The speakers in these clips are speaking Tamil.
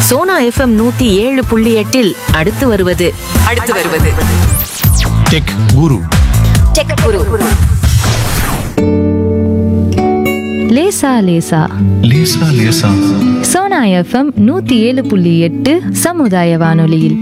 சோனா எஃப்எம் நூத்தி ஏழு புள்ளி எட்டில் அடுத்து வருவது அடுத்து வருவது டெக் குரு டெக் குரு லேசா லேசா லேசா லேசா சோனா எஃப்எம் நூத்தி ஏழு புள்ளி எட்டு சமுதாய வானொலியில்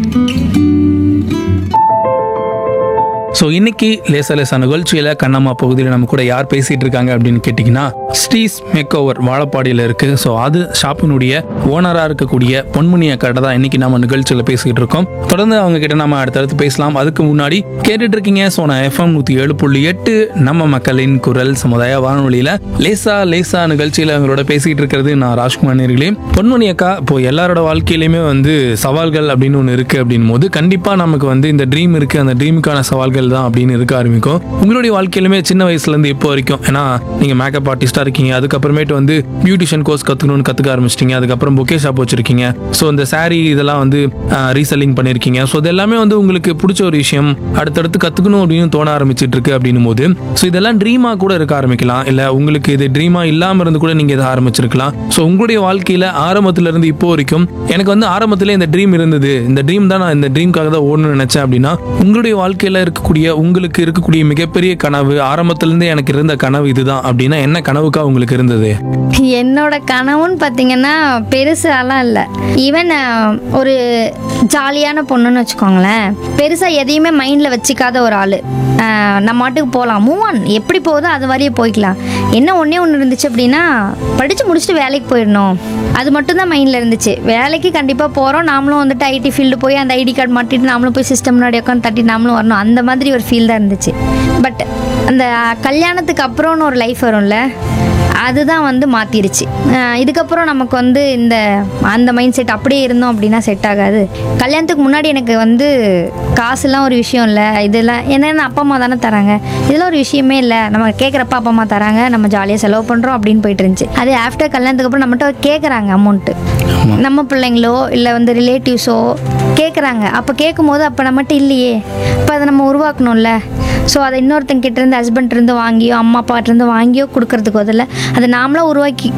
ஸோ இன்னைக்கு லேசா லேசா நிகழ்ச்சியில் கண்ணம்மா பகுதியில் நம்ம கூட யார் பேசிட்டு இருக்காங்க அப்படின்னு கேட்டிங்கன்னா ஸ்டீஸ் மேக் ஓவர் வாழப்பாடியில் இருக்கு ஸோ அது ஷாப்பினுடைய ஓனராக இருக்கக்கூடிய பொன்முனி கடை தான் இன்னைக்கு நம்ம நிகழ்ச்சியில் பேசிக்கிட்டு இருக்கோம் தொடர்ந்து அவங்க கிட்ட நம்ம அடுத்தடுத்து பேசலாம் அதுக்கு முன்னாடி கேட்டுட்டு இருக்கீங்க ஸோ நான் எஃப்எம் நூற்றி ஏழு புள்ளி எட்டு நம்ம மக்களின் குரல் சமுதாய வானொலியில் லேசா லேசா நிகழ்ச்சியில் அவங்களோட பேசிக்கிட்டு இருக்கிறது நான் ராஜ்குமார் நேர்களே பொன்முனி அக்கா இப்போ எல்லாரோட வாழ்க்கையிலுமே வந்து சவால்கள் அப்படின்னு ஒன்று இருக்கு அப்படின் போது கண்டிப்பாக நமக்கு வந்து இந்த ட்ரீம் இருக்கு அந்த ட்ரீமுக்கான சவால்கள் தான் அப்படின்னு இருக்க ஆரம்பிக்கும் உங்களுடைய வாழ்க்கையிலுமே சின்ன வயசுல இருந்து இப்போ வரைக்கும் ஏன்னா நீங்க மேக்கப் ஆர்டிஸ்டா இருக்கீங்க அதுக்கப்புறமேட்டு வந்து பியூட்டிஷியன் கோர்ஸ் கத்துக்கணும்னு கத்துக்க ஆரம்பிச்சிட்டீங்க அதுக்கப்புறம் பொக்கே ஷாப் வச்சிருக்கீங்க ஸோ இந்த saree இதெல்லாம் வந்து ரீசெல்லிங் பண்ணியிருக்கீங்க ஸோ இது எல்லாமே வந்து உங்களுக்கு பிடிச்ச ஒரு விஷயம் அடுத்தடுத்து கத்துக்கணும் அப்படின்னு தோண ஆரம்பிச்சிட்டு இருக்கு அப்படின்னும் போது ஸோ இதெல்லாம் ட்ரீமா கூட இருக்க ஆரம்பிக்கலாம் இல்ல உங்களுக்கு இது ட்ரீமா இல்லாம இருந்து கூட நீங்க இதை ஆரம்பிச்சிருக்கலாம் ஸோ உங்களுடைய வாழ்க்கையில ஆரம்பத்துல இருந்து இப்போ வரைக்கும் எனக்கு வந்து ஆரம்பத்துல இந்த ட்ரீம் இருந்தது இந்த ட்ரீம் தான் நான் இந்த ட்ரீம்காக தான் ஓடணும்னு நினைச்சேன் அப்படின்னா உங்களுடைய வாழ்க்கையில இருக்கக்கூடிய உங்களுக்கு இருக்கக்கூடிய மிகப்பெரிய கனவு ஆரம்பத்துல இருந்தே எனக்கு இருந்த கனவு இதுதான் அப்படின்னா என்ன கனவுக்கா உங்களுக்கு இருந்தது என்னோட கனவுன்னு பார்த்தீங்கன்னா பெருசாலாம் இல்லை ஈவன் ஒரு ஜாலியான பொண்ணுன்னு வச்சுக்கோங்களேன் பெருசாக எதையுமே மைண்டில் வச்சுக்காத ஒரு ஆள் நம்ம மாட்டுக்கு போகலாம் மூவ் ஆன் எப்படி போகுதோ அது வரையே போய்க்கலாம் என்ன ஒன்றே ஒன்று இருந்துச்சு அப்படின்னா படித்து முடிச்சுட்டு வேலைக்கு போயிடணும் அது மட்டும் தான் மைண்டில் இருந்துச்சு வேலைக்கு கண்டிப்பாக போகிறோம் நாமளும் வந்துட்டு ஐடி ஃபீல்டு போய் அந்த ஐடி கார்டு மாட்டிட்டு நாமளும் போய் சிஸ்டம் முன்னாடி உட்காந்து தட்டி நாமளும் வரணும் அந்த மாதிரி ஒரு ஃபீல் தான் இருந்துச்சு பட் அந்த கல்யாணத்துக்கு அப்புறம்னு ஒரு லைஃப் வரும்ல அதுதான் வந்து மாற்றிருச்சு இதுக்கப்புறம் நமக்கு வந்து இந்த அந்த மைண்ட் செட் அப்படியே இருந்தோம் அப்படின்னா செட் ஆகாது கல்யாணத்துக்கு முன்னாடி எனக்கு வந்து காசுலாம் ஒரு விஷயம் இல்லை இதெல்லாம் என்னென்ன அப்பா அம்மா தானே தராங்க இதெல்லாம் ஒரு விஷயமே இல்லை நம்ம கேட்குறப்ப அப்பா அம்மா தராங்க நம்ம ஜாலியாக செலவு பண்ணுறோம் அப்படின்னு போயிட்டு இருந்துச்சு அதே ஆஃப்டர் கல்யாணத்துக்கு அப்புறம் நம்மகிட்ட கேட்குறாங்க அமௌண்ட்டு நம்ம பிள்ளைங்களோ இல்லை வந்து ரிலேட்டிவ்ஸோ கேட்குறாங்க அப்போ கேட்கும்போது அப்போ நம்மகிட்ட இல்லையே இப்போ அதை நம்ம உருவாக்கணும்ல ஸோ அதை இன்னொருத்தங்க கிட்ட இருந்து ஹஸ்பண்ட் இருந்து வாங்கியோ அம்மா அப்பாட்ட இருந்து வாங்கியோ கொடுக்கறதுக்கு பதில் அதை நாமளாக உருவாக்கி